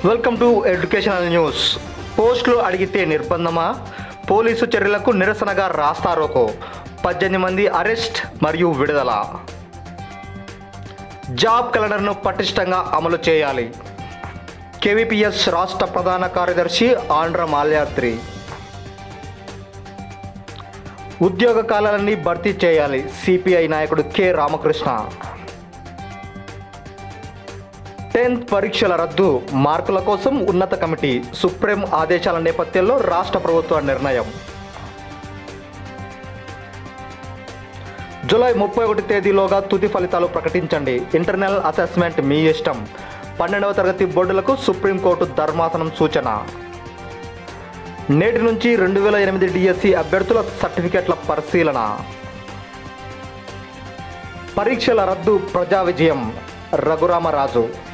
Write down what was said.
welcome to educational news పోస్టులు అడిగితే నిర్బంధమా police చర్యలకు నిరసనగా రాస్తారోకో పద్దెనిమిది మంది అరెస్ట్ మరియు విడుదల జాబ్ క్యాలెండర్ను పటిష్టంగా అమలు చేయాలి కేవీపీఎస్ రాష్ట్ర ప్రధాన కార్యదర్శి ఆంధ్ర మాల్యాద్రి ఉద్యోగ కాలాలన్నీ భర్తీ చేయాలి సిపిఐ నాయకుడు కె రామకృష్ణ టెన్త్ పరీక్షల రద్దు మార్కుల కోసం ఉన్నత కమిటీ సుప్రీం ఆదేశాల నేపథ్యంలో రాష్ట్ర ప్రభుత్వ నిర్ణయం జూలై ముప్పై ఒకటి తేదీలోగా తుది ఫలితాలు ప్రకటించండి ఇంటర్నల్ అసెస్మెంట్ మీ ఇష్టం పన్నెండవ తరగతి బోర్డులకు సుప్రీంకోర్టు ధర్మాసనం సూచన నేటి నుంచి రెండు వేల ఎనిమిది డిఎస్సి అభ్యర్థుల సర్టిఫికెట్ల పరిశీలన పరీక్షల రద్దు ప్రజా విజయం రఘురామరాజు